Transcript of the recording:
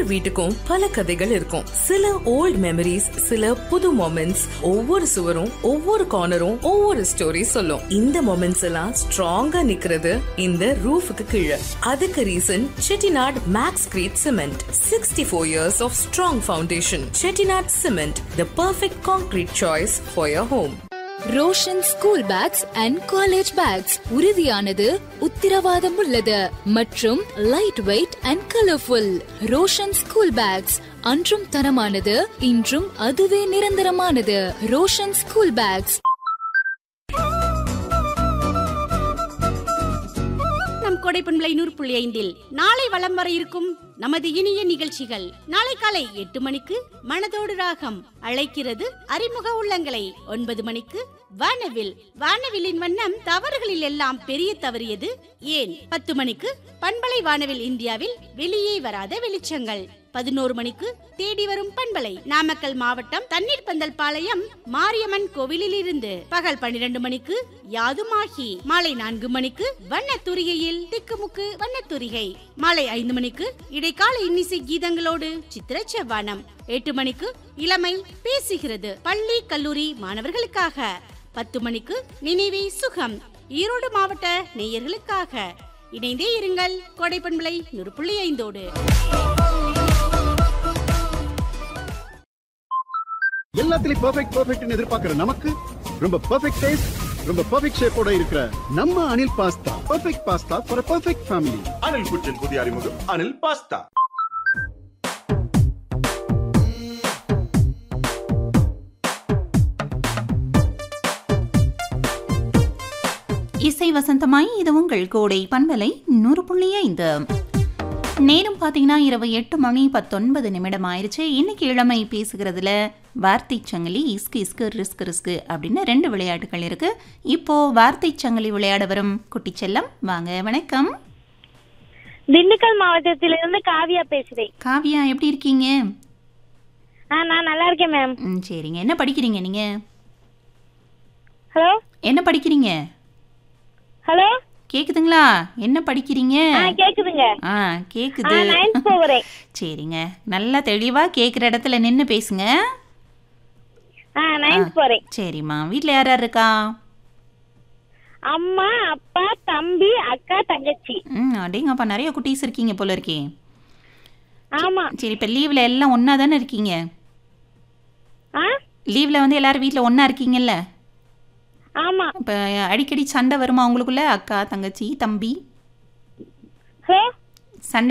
ஒவ்வொரு வீட்டுக்கும் பல கதைகள் இருக்கும் சில ஓல்ட் மெமரிஸ் சில புது மொமெண்ட்ஸ் ஒவ்வொரு சுவரும் ஒவ்வொரு கார்னரும் ஒவ்வொரு ஸ்டோரி சொல்லும் இந்த மொமெண்ட்ஸ் எல்லாம் ஸ்ட்ராங்கா நிக்கிறது இந்த ரூஃபுக்கு கீழே அதுக்கு reason Chettinad maxcrete cement sixty four years of strong foundation Chettinad cement the perfect concrete choice for your home Roshan school bags and college bags உறுதியானது உத்திரவாதம் உள்ளது மற்றும் light weight and colourful Roshan school bags அன்றும் தரமானது இன்றும் அதுவே நிரந்தரமானது ரோஷன் ஸ்கூல் பேக்ஸ் நம் கொடைப்பண்பலை நூறு புள்ளி ஐந்தில் நாளை வலம் வர இருக்கும் நமது இனிய நிகழ்ச்சிகள் நாளை காலை எட்டு மணிக்கு மனதோடு ராகம் அழைக்கிறது அறிமுக உள்ளங்களை ஒன்பது மணிக்கு வானவில் வானவிலின் வண்ணம் தவறுகளில் எல்லாம் பெரிய தவறியது ஏன் பத்து மணிக்கு பண்பலை வானவில் இந்தியாவில் வெளியே வராத வெளிச்சங்கள் பதினோரு மணிக்கு தேடி வரும் பண்பலை நாமக்கல் மாவட்டம் தண்ணீர் பந்தல் பாளையம் மாரியம்மன் கோவிலில் இருந்து பகல் பன்னிரண்டு மணிக்கு யாதுமாகி மாலை நான்கு மணிக்கு வண்ணத்துரிகையில் திக்குமுக்கு வண்ணத்துரிகை மாலை ஐந்து மணிக்கு இடைக்கால இன்னிசை கீதங்களோடு சித்திர செவ்வானம் எட்டு மணிக்கு இளமை பேசுகிறது பள்ளி கல்லூரி மாணவர்களுக்காக பத்து மணிக்கு நினைவே சுகம் ஈரோடு மாவட்ட நேயர்களுக்காக இணைந்தே இருங்கள் கோடைப்பண்பலை நூறு புள்ளி ஐந்தோடு எல்லாத்துலயும் பெர்ஃபெக்ட் பெர்ஃபெக்ட்னு எதிர்பார்க்கிற நமக்கு ரொம்ப பெர்ஃபெக்ட் டேஸ்ட் ரொம்ப பெர்ஃபெக்ட் ஷேப்போட இருக்கிற நம்ம Anil pasta perfect pasta for perfect family Anil kitchen புதிய அறிமுகம் அனில் பாஸ்தா இசை வசந்தமாய் இது உங்கள் கோடை பண்பலை நூறு புள்ளி ஐந்து நேரம் பார்த்தீங்கன்னா இரவு எட்டு மணி பத்தொன்பது நிமிடம் ஆயிடுச்சு இன்னைக்கு இளமை பேசுகிறதுல வார்த்தை சங்கிலி இஸ்கு இஸ்கு ரிஸ்க் ரிஸ்க் அப்படின்னு ரெண்டு விளையாட்டுகள் இருக்கு இப்போ வார்த்தை சங்கிலி விளையாட வரும் குட்டி செல்லம் வாங்க வணக்கம் திண்டுக்கல் மாவட்டத்திலிருந்து காவியா பேசுறேன் காவியா எப்படி இருக்கீங்க ஆ நான் நல்லா இருக்கேன் மேம் ம் சரிங்க என்ன படிக்கிறீங்க நீங்க ஹலோ என்ன படிக்கிறீங்க ஹலோ கேக்குதுங்களா என்ன படிக்கிறீங்க ஆ கேக்குதுங்க ஆ ஆ கேக்குது நைன்த் போகிறேன் சரிங்க நல்லா தெளிவா கேக்குற இடத்துல நின்று பேசுங்க ஆ நைன்த் போறேன் சரிம்மா வீட்ல யார் யார் இருக்கா அம்மா அப்பா தம்பி அக்கா தங்கச்சி ம் அடேங்கப்பா நிறைய குட்டீஸ் இருக்கீங்க போல இருக்கே ஆமா சரி இப்போ லீவில் எல்லாம் ஒன்றா தானே இருக்கீங்க ஆ லீவில் வந்து எல்லாரும் வீட்டில் ஒன்றா இருக்கீங்கல்ல ஆமா இப்போ அடிக்கடி சண்டை வருமா உங்களுக்குள்ள அக்கா தங்கச்சி தம்பி ஹலோ சண்டை